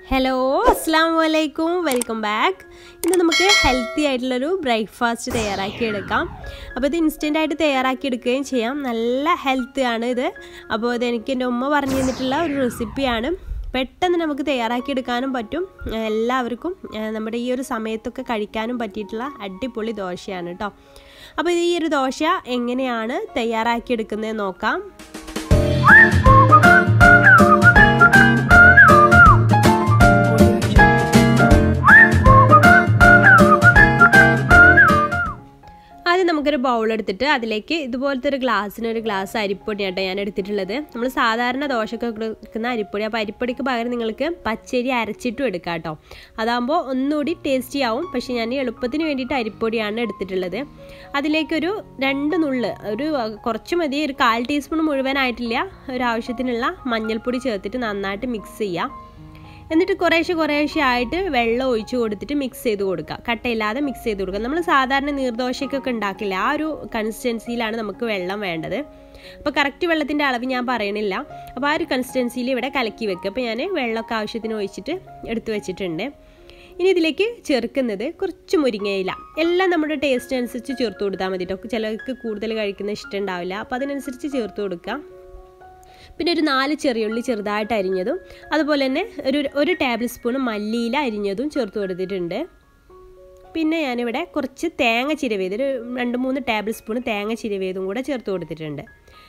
hello അസ്സാം വലൈക്കും welcome back ഇന്ന് നമുക്ക് ഹെൽത്തി ആയിട്ടുള്ളൊരു ബ്രേക്ക്ഫാസ്റ്റ് തയ്യാറാക്കി എടുക്കാം അപ്പോൾ ഇത് ഇൻസ്റ്റൻ്റ് ആയിട്ട് തയ്യാറാക്കി എടുക്കുകയും ചെയ്യാം നല്ല ഹെൽത്തി ആണ് ഇത് അപ്പോൾ ഇത് എനിക്ക് എൻ്റെ ഉമ്മ പറഞ്ഞു തന്നിട്ടുള്ള ഒരു റെസിപ്പിയാണ് പെട്ടെന്ന് നമുക്ക് തയ്യാറാക്കി എടുക്കാനും പറ്റും എല്ലാവർക്കും നമ്മുടെ ഈ ഒരു സമയത്തൊക്കെ കഴിക്കാനും പറ്റിയിട്ടുള്ള അടിപൊളി ദോശയാണ് കേട്ടോ അപ്പോൾ ഈ ഒരു ദോശ എങ്ങനെയാണ് തയ്യാറാക്കി എടുക്കുന്നത് നോക്കാം ആദ്യം നമുക്കൊരു ബൗൾ എടുത്തിട്ട് അതിലേക്ക് ഇതുപോലത്തെ ഒരു ഗ്ലാസ്സിന് ഒരു ഗ്ലാസ് അരിപ്പൊടിയാട്ടോ ഞാൻ എടുത്തിട്ടുള്ളത് നമ്മൾ സാധാരണ ദോശയൊക്കെ എടുക്കുന്ന അരിപ്പൊടി അപ്പോൾ അരിപ്പൊടിക്ക് പകരം നിങ്ങൾക്ക് പച്ചരി അരച്ചിട്ടും എടുക്കാം കേട്ടോ അതാകുമ്പോൾ ഒന്നുകൂടി ടേസ്റ്റി ആവും പക്ഷേ ഞാൻ എളുപ്പത്തിന് വേണ്ടിയിട്ട് അരിപ്പൊടിയാണ് എടുത്തിട്ടുള്ളത് അതിലേക്കൊരു രണ്ട് നുള്ള് ഒരു കുറച്ച് മതി ഒരു കാൽ ടീസ്പൂൺ മുഴുവനായിട്ടില്ല ഒരു ആവശ്യത്തിനുള്ള മഞ്ഞൾപ്പൊടി ചേർത്തിട്ട് നന്നായിട്ട് മിക്സ് ചെയ്യാം എന്നിട്ട് കുറേശ്ശെ കുറേശ്ശെ ആയിട്ട് വെള്ളം ഒഴിച്ച് കൊടുത്തിട്ട് മിക്സ് ചെയ്ത് കൊടുക്കുക കട്ടയില്ലാതെ മിക്സ് ചെയ്ത് കൊടുക്കുക നമ്മൾ സാധാരണ നീർദോശയ്ക്കൊക്കെ ഉണ്ടാക്കില്ല ആ ഒരു കൺസിസ്റ്റൻസിയിലാണ് നമുക്ക് വെള്ളം വേണ്ടത് അപ്പോൾ കറക്റ്റ് വെള്ളത്തിൻ്റെ അളവ് ഞാൻ പറയണില്ല അപ്പോൾ ആ ഒരു കൺസിസ്റ്റൻസിയിൽ ഇവിടെ കലക്കി വെക്കുക അപ്പോൾ ഞാൻ വെള്ളമൊക്കെ ആവശ്യത്തിന് ഒഴിച്ചിട്ട് എടുത്തു വെച്ചിട്ടുണ്ട് ഇനി ഇതിലേക്ക് ചേർക്കുന്നത് കുറച്ച് മുരിങ്ങയില എല്ലാം നമ്മുടെ ടേസ്റ്റ് അനുസരിച്ച് ചേർത്ത് കൊടുത്താൽ മതി കേട്ടോ ചിലർക്ക് കൂടുതൽ കഴിക്കുന്ന ഇഷ്ടം ഉണ്ടാവില്ല അപ്പോൾ അതിനനുസരിച്ച് ചേർത്ത് കൊടുക്കുക പിന്നെ ഒരു നാല് ചെറിയുള്ളി ചെറുതായിട്ട് അരിഞ്ഞതും അതുപോലെ തന്നെ ഒരു ഒരു ടേബിൾ സ്പൂൺ മല്ലിയില അരിഞ്ഞതും ചേർത്ത് കൊടുത്തിട്ടുണ്ട് പിന്നെ ഞാനിവിടെ കുറച്ച് തേങ്ങ ചിരവിയത് ഒരു രണ്ട് മൂന്ന് ടേബിൾ സ്പൂൺ തേങ്ങ ചിരവിയതും കൂടെ ചേർത്ത് കൊടുത്തിട്ടുണ്ട്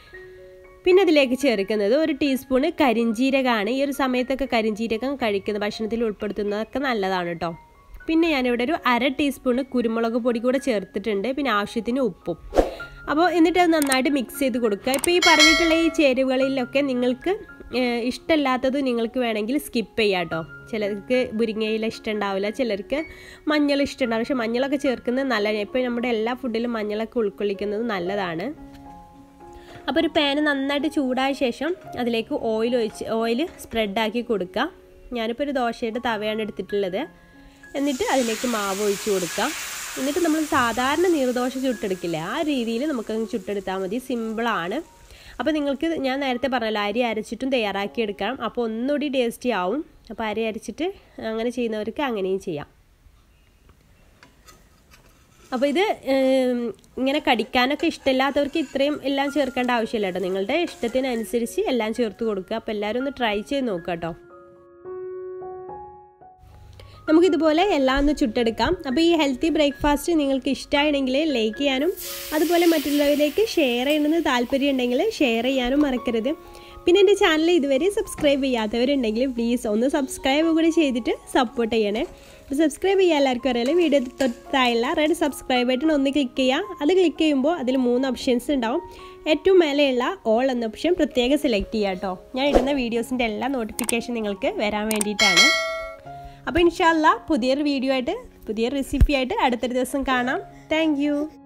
പിന്നെ അതിലേക്ക് ചേർക്കുന്നത് ഒരു ടീസ്പൂണ് കരിഞ്ചീരകമാണ് ഈ ഒരു സമയത്തൊക്കെ കരിഞ്ചീരകം കഴിക്കുന്ന ഭക്ഷണത്തിൽ ഉൾപ്പെടുത്തുന്നതൊക്കെ നല്ലതാണ് കേട്ടോ പിന്നെ ഞാനിവിടെ ഒരു അര ടീസ്പൂണ് കുരുമുളക് പൊടി കൂടെ ചേർത്തിട്ടുണ്ട് പിന്നെ ആവശ്യത്തിന് ഉപ്പും അപ്പോൾ എന്നിട്ട് അത് നന്നായിട്ട് മിക്സ് ചെയ്ത് കൊടുക്കുക ഇപ്പോൾ ഈ പറഞ്ഞിട്ടുള്ള ഈ ചേരുവകളിലൊക്കെ നിങ്ങൾക്ക് ഇഷ്ടമല്ലാത്തത് നിങ്ങൾക്ക് വേണമെങ്കിൽ സ്കിപ്പ് ചെയ്യാം കേട്ടോ ചിലർക്ക് മുരിങ്ങയില ഇഷ്ടം ഉണ്ടാവില്ല ചിലർക്ക് മഞ്ഞൾ ഇഷ്ടം ഉണ്ടാവില്ല പക്ഷെ മഞ്ഞളൊക്കെ ചേർക്കുന്നത് നല്ലതാണ് ഇപ്പോൾ നമ്മുടെ എല്ലാ ഫുഡിലും മഞ്ഞളൊക്കെ ഉൾക്കൊള്ളിക്കുന്നത് നല്ലതാണ് അപ്പോൾ ഒരു പാന് നന്നായിട്ട് ചൂടായ ശേഷം അതിലേക്ക് ഓയിൽ ഒഴിച്ച് ഓയിൽ സ്പ്രെഡാക്കി കൊടുക്കുക ഞാനിപ്പോൾ ഒരു ദോശയുടെ തവയാണ് എടുത്തിട്ടുള്ളത് എന്നിട്ട് അതിലേക്ക് മാവ് ഒഴിച്ച് കൊടുക്കുക എന്നിട്ട് നമ്മൾ സാധാരണ നീർദോശ ചുട്ടെടുക്കില്ല ആ രീതിയിൽ നമുക്കങ്ങ് ചുട്ടെടുത്താൽ മതി സിമ്പിളാണ് അപ്പോൾ നിങ്ങൾക്ക് ഞാൻ നേരത്തെ പറഞ്ഞല്ലോ അരി അരച്ചിട്ടും തയ്യാറാക്കി എടുക്കാം അപ്പോൾ ഒന്നുകൂടി ടേസ്റ്റി ആവും അപ്പോൾ അരി അരച്ചിട്ട് അങ്ങനെ ചെയ്യുന്നവർക്ക് അങ്ങനെയും ചെയ്യാം അപ്പോൾ ഇത് ഇങ്ങനെ കടിക്കാനൊക്കെ ഇഷ്ടമില്ലാത്തവർക്ക് ഇത്രയും എല്ലാം ചേർക്കേണ്ട ആവശ്യമില്ല കേട്ടോ നിങ്ങളുടെ ഇഷ്ടത്തിനനുസരിച്ച് എല്ലാം ചേർത്ത് കൊടുക്കുക അപ്പോൾ എല്ലാവരും ഒന്ന് ട്രൈ ചെയ്ത് നോക്കുക കേട്ടോ നമുക്കിതുപോലെ എല്ലാം ഒന്ന് ചുട്ടെടുക്കാം അപ്പോൾ ഈ ഹെൽത്തി ബ്രേക്ക്ഫാസ്റ്റ് നിങ്ങൾക്ക് ഇഷ്ടമാണെങ്കിൽ ലൈക്ക് ചെയ്യാനും അതുപോലെ മറ്റുള്ളവരിലേക്ക് ഷെയർ ചെയ്യണമെന്ന് താല്പര്യം ഉണ്ടെങ്കിൽ ഷെയർ ചെയ്യാനും മറക്കരുത് പിന്നെ എൻ്റെ ചാനൽ ഇതുവരെ സബ്സ്ക്രൈബ് ചെയ്യാത്തവരുണ്ടെങ്കിൽ പ്ലീസ് ഒന്ന് സബ്സ്ക്രൈബ് കൂടി ചെയ്തിട്ട് സപ്പോർട്ട് ചെയ്യണേ സബ്സ്ക്രൈബ് ചെയ്യാൻ എല്ലാവർക്കും അറിയാലോ വീഡിയോ തൊട്ടായുള്ള റെഡ് സബ്സ്ക്രൈബ് ബട്ടൺ ഒന്ന് ക്ലിക്ക് ചെയ്യുക അത് ക്ലിക്ക് ചെയ്യുമ്പോൾ അതിൽ മൂന്ന് ഓപ്ഷൻസ് ഉണ്ടാവും ഏറ്റവും മേലെയുള്ള ഓൾ എന്ന ഓപ്ഷൻ പ്രത്യേകം സെലക്ട് ചെയ്യുക കേട്ടോ ഞാൻ ഇടുന്ന വീഡിയോസിൻ്റെ എല്ലാ നോട്ടിഫിക്കേഷൻ നിങ്ങൾക്ക് വരാൻ വേണ്ടിയിട്ടാണ് അപ്പോൾ ഇൻഷാല്ല പുതിയൊരു വീഡിയോ ആയിട്ട് പുതിയൊരു റെസിപ്പി ആയിട്ട് അടുത്തൊരു ദിവസം കാണാം താങ്ക്